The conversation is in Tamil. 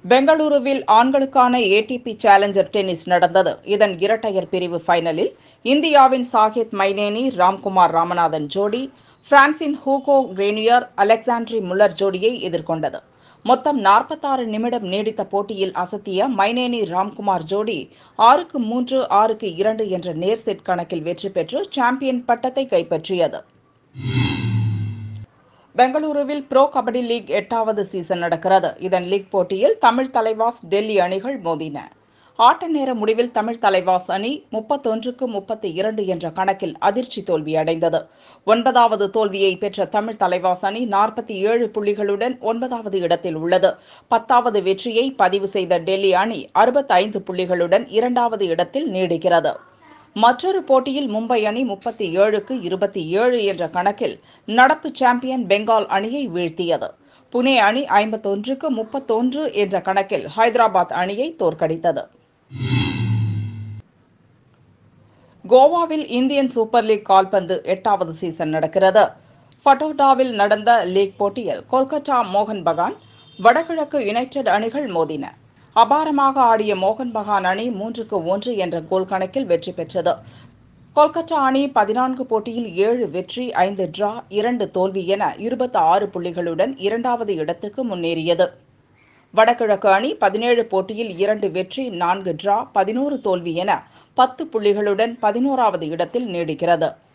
பெங்களூருவில் ஆண்களுக்கான ஏடிபி சேலஞ்சர் டென்னிஸ் நடந்தது இதன் இரட்டையர் பிரிவு ஃபைனலில் இந்தியாவின் சாகித் மைனேனி ராம்குமார் ராமநாதன் ஜோடி பிரான்சின் ஹூகோ கிரேனியர் அலெக்சாண்ட்ரி முல்லர் ஜோடியை எதிர்கொண்டது மொத்தம் 46 நிமிடம் நீடித்த போட்டியில் அசத்திய மைனேனி ராம்குமார் ஜோடி ஆறுக்கு மூன்று ஆறுக்கு இரண்டு என்ற நேர் செட் கணக்கில் வெற்றி பெற்று சாம்பியன் பட்டத்தை கைப்பற்றியது பெங்களூருவில் ப்ரோ கபடி லீக் எட்டாவது சீசன் நடக்கிறது இதன் லீக் போட்டியில் தமிழ் தலைவாஸ் டெல்லி அணிகள் மோதின ஆட்ட நேர முடிவில் தமிழ் தலைவாஸ் அணி முப்பத்தொன்றுக்கு முப்பத்தி இரண்டு என்ற கணக்கில் அதிர்ச்சி தோல்வியடைந்தது ஒன்பதாவது தோல்வியை பெற்ற தமிழ் தலைவாஸ் அணி நாற்பத்தி ஏழு புள்ளிகளுடன் ஒன்பதாவது இடத்தில் உள்ளது பத்தாவது வெற்றியை பதிவு செய்த டெல்லி அணி அறுபத்தைந்து புள்ளிகளுடன் இரண்டாவது இடத்தில் நீடிக்கிறது மற்றொரு போட்டியில் மும்பை அணி முப்பத்தி ஏழுக்கு இருபத்தி ஏழு என்ற கணக்கில் நடப்பு சாம்பியன் பெங்கால் அணியை வீழ்த்தியது புனே அணி ஐம்பத்தொன்றுக்கு முப்பத்தொன்று என்ற கணக்கில் ஹைதராபாத் அணியை தோற்கடித்தது கோவாவில் இந்தியன் சூப்பர் லீக் கால்பந்து எட்டாவது சீசன் நடக்கிறது ஃபட்டோடாவில் நடந்த லீக் போட்டியில் கொல்கத்தா மோகன் பகான் வடகிழக்கு யுனைடெட் அணிகள் மோதின அபாரமாக ஆடிய மோகன் பகான் அணி மூன்றுக்கு ஒன்று என்ற கோல் கணக்கில் வெற்றி பெற்றது கொல்கத்தா அணி பதினான்கு போட்டியில் ஏழு வெற்றி ஐந்து டிரா இரண்டு தோல்வி என இருபத்தி ஆறு புள்ளிகளுடன் இரண்டாவது இடத்துக்கு முன்னேறியது வடகிழக்கு அணி பதினேழு போட்டியில் இரண்டு வெற்றி நான்கு டிரா பதினோரு தோல்வி என பத்து புள்ளிகளுடன் பதினோராவது இடத்தில் நீடிக்கிறது